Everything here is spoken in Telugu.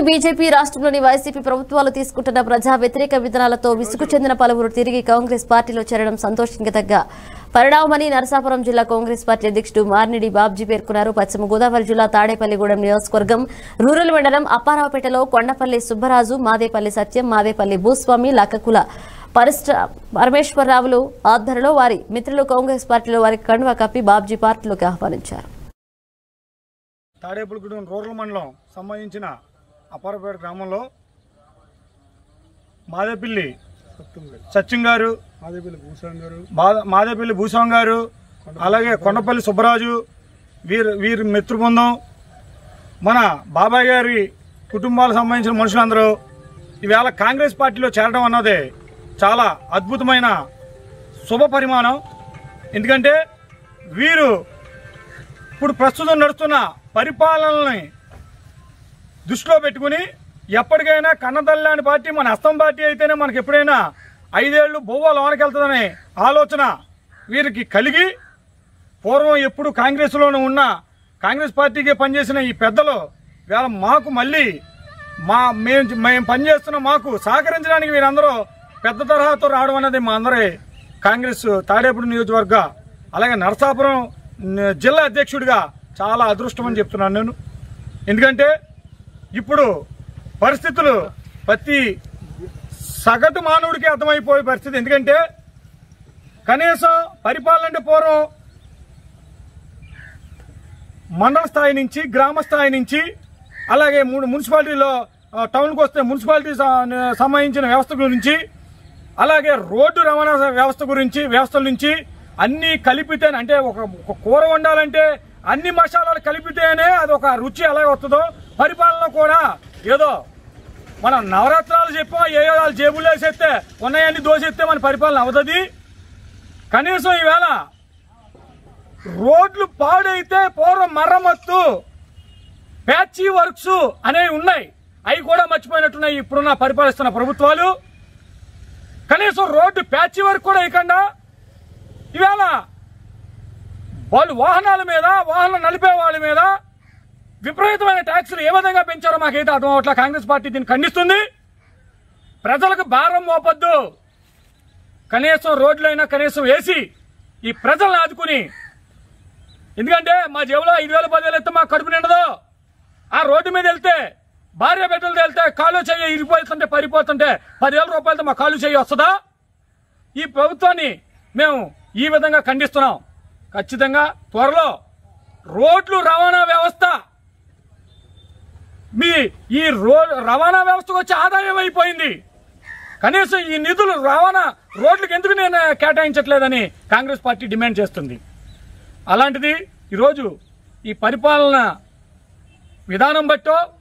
బీజేపీ రాష్ట్రంలోని వైసీపీ ప్రభుత్వాలు తీసుకుంటున్న ప్రజా వ్యతిరేక విధానాలతో విసుగు చెందిన పలువురు తిరిగి కాంగ్రెస్ పార్టీలో చేరడం సంతోషించదగ్గ పరిణామని నరసాపురం జిల్లా కాంగ్రెస్ పార్టీ అధ్యక్షుడు మార్నిడి బాబ్జీ పేర్కొన్నారు పశ్చిమ గోదావరి జిల్లా తాడేపల్లిగూడెం నియోజకవర్గం రూరల్ మండలం అప్పారావుపేటలో కొండపల్లి సుబ్బరాజు మాదేపల్లి సత్యం మాదేపల్లి భూస్వామి లక్కకుల పరిష్ట పరమేశ్వరరావులు ఆధ్వర్యంలో వారి మిత్రులు కాంగ్రెస్ పార్టీలో వారికి కండువా కప్పి బాబ్జీ పార్టీలోకి ఆహ్వానించారు తాడేపులగూడెం రూరల్ మండలం సంబంధించిన అప్పారపేట గ్రామంలో మాదేపల్లి సత్యం గారు మాదేపల్లి భూషణ్ గారు మా- మాదేపల్లి భూస్వామి గారు అలాగే కొండపల్లి సుబ్బరాజు వీరి వీరి మిత్ర బృందం మన బాబాయ్ గారి కుటుంబాలకు సంబంధించిన మనుషులందరూ ఈవేళ కాంగ్రెస్ పార్టీలో చేరడం అన్నది చాలా అద్భుతమైన శుభ పరిమాణం ఎందుకంటే వీరు ఇప్పుడు ప్రస్తుతం నడుస్తున్న పరిపాలనని దృష్టిలో పెట్టుకుని ఎప్పటికైనా కన్నదల్లాని పార్టీ మన హస్తం పార్టీ అయితేనే మనకి ఎప్పుడైనా ఐదేళ్లు బొవ్వ లోనకెళ్తుందనే ఆలోచన వీరికి కలిగి పూర్వం ఎప్పుడు కాంగ్రెస్లోనే ఉన్న కాంగ్రెస్ పార్టీకి పనిచేసిన ఈ పెద్దలు వేళ మాకు మళ్ళీ మా మేము మేము పనిచేస్తున్న మాకు సహకరించడానికి వీరందరూ పెద్ద తరహాతో రావడం అనేది మా అందరి కాంగ్రెస్ తాడేపూడి నియోజకవర్గ అలాగే నరసాపురం న- జిల్లా అధ్యక్షుడిగా చాలా అదృష్టం అని చెప్తున్నాను నేను ఎందుకంటే ఇప్పుడు పరిస్థితులు ప్రతి సగటు మానవుడికి అర్థమైపోయే పరిస్థితి ఎందుకంటే కనీసం పరిపాలన అంటే పూర్వం మండల స్థాయి నుంచి గ్రామ స్థాయి నుంచి అలాగే మూడు మున్సిపాలిటీలో ఆ, టౌన్కి వస్తే మున్సిపాలిటీ స- సంబంధించిన వ్యవస్థ గురించి అలాగే రోడ్డు రవాణా వ్యవస్థ గురించి వ్యవస్థల నుంచి అన్ని కలిపితే అంటే ఒక ఒక కూర వండాలంటే అన్ని మసాలాలు కలిపితేనే అది ఒక రుచి ఎలా వస్తుందో పరిపాలన కూడా ఏదో మనం నవరాత్రాలు చెప్పాం ఏ వాళ్ళు జేబులు వేసేస్తే ఉన్నాయన్ని దోసేస్తే మన పరిపాలన అవుతుంది కనీసం ఈవేళ రోడ్లు పాడైతే పూర్వం మరమ్మత్తు ప్యాచీ వర్క్స్ అనేవి ఉన్నాయి అవి కూడా మర్చిపోయినట్టున్నాయి ఇప్పుడున్న పరిపాలిస్తున్న ప్రభుత్వాలు కనీసం రోడ్డు ప్యాచీ వర్క్ కూడా ఇవ్వకుండా ఇవాళ వాళ్ళు వాహనాల మీద వాహనం నడిపే వాళ్ళ మీద విపరీతమైన ట్యాక్సులు ఏ విధంగా పెంచారో మాకైతే అర్థం అవట్లా కాంగ్రెస్ పార్టీ దీన్ని ఖండిస్తుంది ప్రజలకు భారం మోపొద్దు కనీసం రోడ్లైనా కనీసం వేసి ఈ ప్రజలను ఆదుకుని ఎందుకంటే మా జేబులో ఐదు వేల పదివేలు ఎత్తే మా కడుపు నిండదు ఆ రోడ్డు మీద వెళ్తే భార్య బిడ్డలతో వెళ్తే కాలు చెయ్యి ఇరిగిపోతుంటే పరిపోతుంటే పదివేల రూపాయలతో మా కాలు చెయ్యి వస్తుందా ఈ ప్రభుత్వాన్ని మేము ఈ విధంగా ఖండిస్తున్నాం ఖచ్చితంగా త్వరలో రోడ్లు రవాణా వ్యవస్థ మీ ఈ రో రవాణా వ్యవస్థకు వచ్చే ఆదాయం అయిపోయింది కనీసం ఈ నిధులు రవాణా రోడ్లకు ఎందుకు నేను కేటాయించట్లేదని కాంగ్రెస్ పార్టీ డిమాండ్ చేస్తుంది అలాంటిది ఈరోజు ఈ పరిపాలన విధానం బట్టో